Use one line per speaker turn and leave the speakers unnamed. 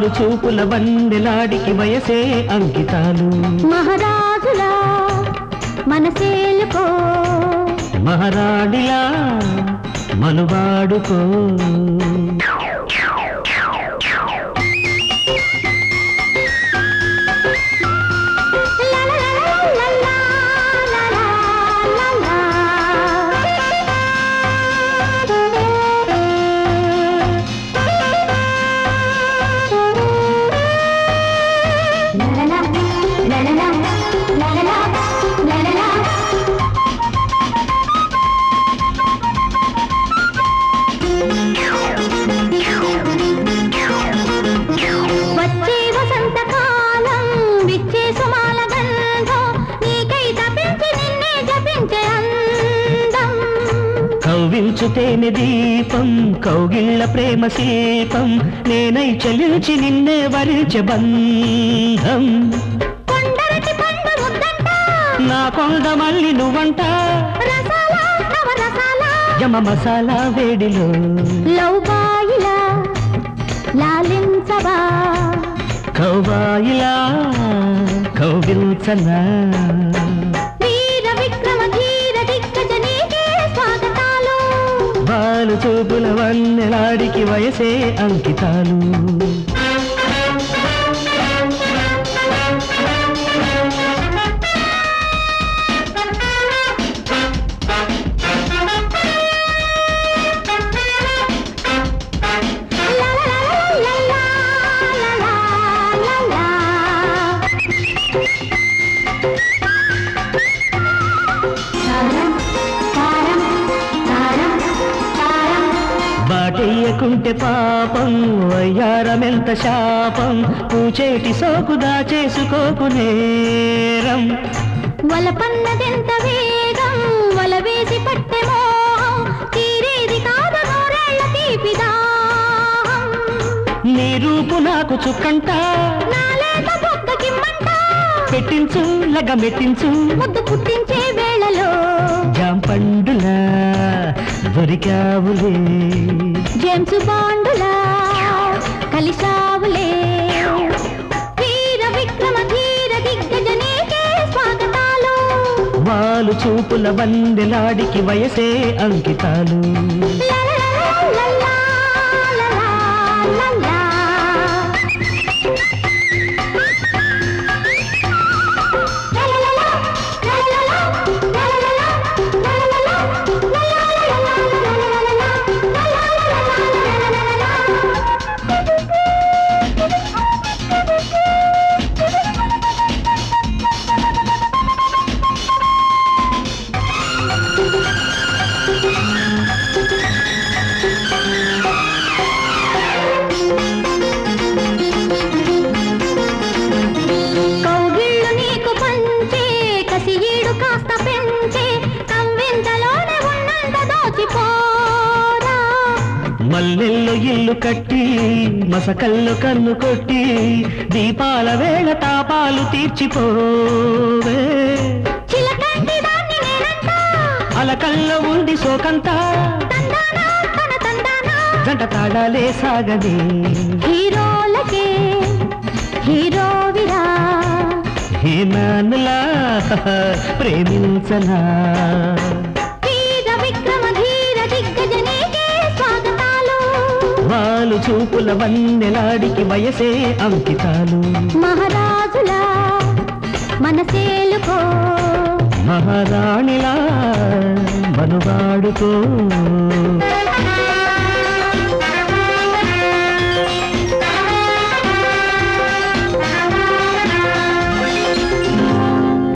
వాలు చూపుల బండెలాడికి వయసే అంకితాలు
మహారాజులా మనసేలుకో
మహారాణిలా మనువాడుకో
వచ్చే వసంతకాలం విచ్చే సుమాల గంధం నీకై తపించి నిన్నే జపించే అందం
కవ్వించు తేనె దీపం కౌగిళ్ళ ప్రేమ శిల్పం నేనై చలించి నిన్నే వరించే బంధం
కొండరటి పండు ముద్దంట
నా కొండ మళ్ళీ నువ్వంట
రసాల నవ రసాల
యమ మసాలా వేడిలో
లవ్ బాయిలా లాలించవా
కౌబాయిలా కౌగిల్చనా
వీర విక్రమ ధీర దిగ్గజ నీకే స్వాగతాలు
బాలు చూపుల వన్నెలాడికి వయసే అంకితాలు
లా లా లా లా లా లా లా లా. తారం తారం తారం తారం
బాటెయ్యకుంటే పాపం వయ్యారమెంత శాపం పూచేటి సోకు దాచేసుకోకు నేరం
వలపన్నదెంత వేగం వల వేసి పట్టె మోహం తీరేది కాదు నూరేళ్ల తీపి దాహం
నీ రూపు నాకు చుక్కంట
నాలేత బొక్కకిమ్మంట
పెట్టించు లగ మెట్టించు
ముద్దు పుట్టించే వేళలో
జాంపండులా దొరికావులే
జేమ్స్ బాండులా కలిశావులే వీర విక్రమ ధీర దిగ్గజ నీకే స్వాగతాలు
వాలు చూపుల వందెలాడికి వయసే అంకితాలు
లా లా లా లా లా లా లా లా. కౌగిళ్ళు నీకు పంచే కసియీడు కాస్త పెంచే కవ్వింతలోనే ఉన్నంత దోచిపోరా
మల్లెల్లో ఇల్లు కట్టి మసకల్లో కన్ను కొట్టి దీపాల వేళ తాపాలు తీర్చిపోవే
చిలకంటి దాన్ని నేనంట
అలకల్లో ఉంది సోకంత
తందానా తన తందానా
జంట తాడాలే సాగదే
హీరోలకే హీరోవిరా
హేమానులా ప్రేమించనా
వీర విక్రమ ధీర దిగ్గజ నీకే స్వాగతాలు
వాలు చూపుల వన్నెలాడికి వయసే అంకితాలు
మహారాజులా మనసేలుకో
మహారాణిలా మనువాడుకో